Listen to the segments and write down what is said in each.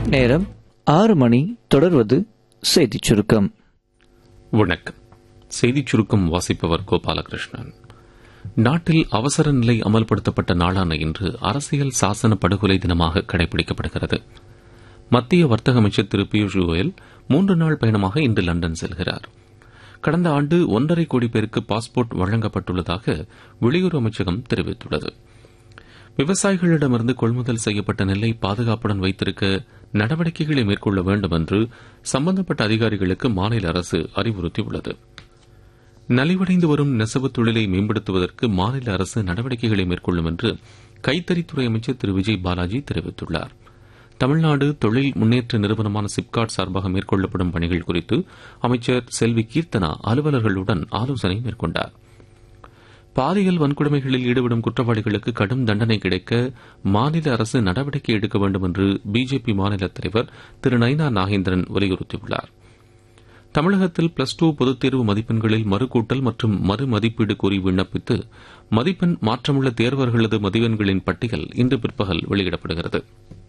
நேரம் ஆறு மணி தொடர்வது செய்திச் சுருக்கம் வணக்கம் செய்திச் சுருக்கம் வாசிப்பவர் கோபாலகிருஷ்ணன் நாட்டில் அவசர நிலை அமல்படுத்தப்பட்ட நாளான இன்று அரசியல் சாசன படுகொலை தினமாக கடைபிடிக்கப்படுகிறது மத்திய வர்த்தக அமைச்சர் திரு பியூஷ் கோயல் மூன்று நாள் பயணமாக இன்று லண்டன் செல்கிறார் கடந்த ஆண்டு ஒன்றரை கோடி பேருக்கு பாஸ்போர்ட் வழங்கப்பட்டுள்ளதாக வெளியுறவு அமைச்சகம் தெரிவித்துள்ளது விவசாயிகளிடமிருந்து கொள்முதல் செய்யப்பட்ட நெல்லை பாதுகாப்புடன் வைத்திருக்க நடவடிக்கைகளை மேற்கொள்ள வேண்டும் என்று சம்பந்தப்பட்ட அதிகாரிகளுக்கு மாநில அரசு அறிவுறுத்தியுள்ளது நலிவடைந்து வரும் நெசவு தொழிலை மேம்படுத்துவதற்கு மாநில அரசு நடவடிக்கைகளை மேற்கொள்ளும் என்று கைத்தறித்துறை அமைச்சர் திரு விஜய் பாலாஜி தெரிவித்துள்ளார் தமிழ்நாடு தொழில் முன்னேற்ற நிறுவனமான சிப்காட் சார்பாக மேற்கொள்ளப்படும் பணிகள் குறித்து அமைச்சர் செல்வி கீர்த்தனா அலுவலர்களுடன் ஆலோசனை மேற்கொண்டார் பாலியல் வன்கொடுமைகளில் ஈடுபடும் குற்றவாளிகளுக்கு கடும் தண்டனை கிடைக்க மாநில அரசு நடவடிக்கை எடுக்க வேண்டும் என்று பிஜேபி மாநில தலைவர் திரு நைனா நாகேந்திரன் வலியுறுத்தியுள்ளார் தமிழகத்தில் பிளஸ் டூ பொதுத் தேர்வு மதிப்பெண்களில் மறுகூட்டல் மற்றும் மறுமதிப்பீடு கோரி விண்ணப்பித்து மதிப்பெண் மாற்றமுள்ள தேர்வர்களது மதிப்பெண்களின் பட்டியல் இன்று பிற்பகல் வெளியிடப்படுகிறது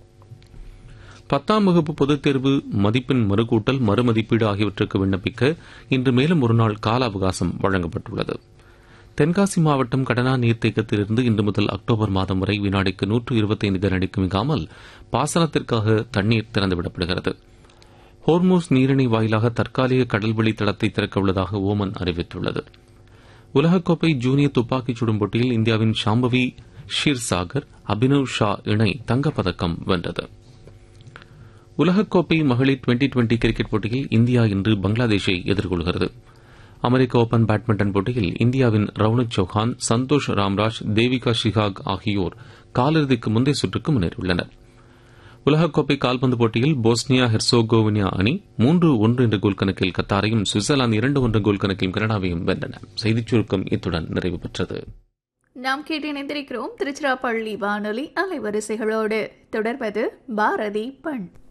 பத்தாம் வகுப்பு பொதுத் தேர்வு மதிப்பெண் மறுகூட்டல் மறுமதிப்பீடு ஆகியவற்றுக்கு விண்ணப்பிக்க இன்று மேலும் ஒருநாள் கால அவகாசம் வழங்கப்பட்டுள்ளது தென்காசி மாவட்டம் கடனா நீர்த்தேக்கத்திலிருந்து இன்று முதல் அக்டோபர் மாதம் வரை வினாடிக்கு நூற்று இருபத்தைந்து கனஅடிக்கு மிகாமல் பாசனத்திற்காக தண்ணீர் திறந்துவிடப்படுகிறது ஹோர்மோஸ் நீரிணை வாயிலாக தற்காலிக கடல்வெளி தளத்தை திறக்க உள்ளதாக ஓமன் அறிவித்துள்ளது உலகக்கோப்பை ஜூனியர் துப்பாக்கிச் சுடும் போட்டியில் இந்தியாவின் ஷாம்பவி ஷீர்சாகர் அபினவ் ஷா இணை தங்கப்பதக்கம் வென்றது உலகக்கோப்பை மகளிர் டுவெண்டி டுவெண்டி கிரிக்கெட் போட்டியில் இந்தியா இன்று பங்களாதேஷை எதிர்கொள்கிறது அமெரிக்க ஓபன் பேட்மிண்டன் போட்டியில் இந்தியாவின் ரவுனக் சௌஹான் சந்தோஷ் ராம்ராஜ் தேவிகா ஷிகாக் ஆகியோர் காலிறுதிக்கு முந்தைய சுற்றுக்கு முன்னேறியுள்ளனர் உலகக்கோப்பை கால்பந்து போட்டியில் போஸ்னியா ஹெர்சோகோவினியா அணி மூன்று ஒன்று என்ற கோல் கணக்கில் கத்தாரையும் சுவிட்சர்லாந்து இரண்டு ஒன்று கோல் கணக்கில் கனடாவையும் வென்றன செய்திச் சுருக்கம் இத்துடன் நிறைவு பெற்றது நாம் கேட்டு இணைந்திருக்கிறோம் திருச்சிராப்பள்ளி வானொலி அலைவரிசைகளோடு தொடர்வது பாரதி பண்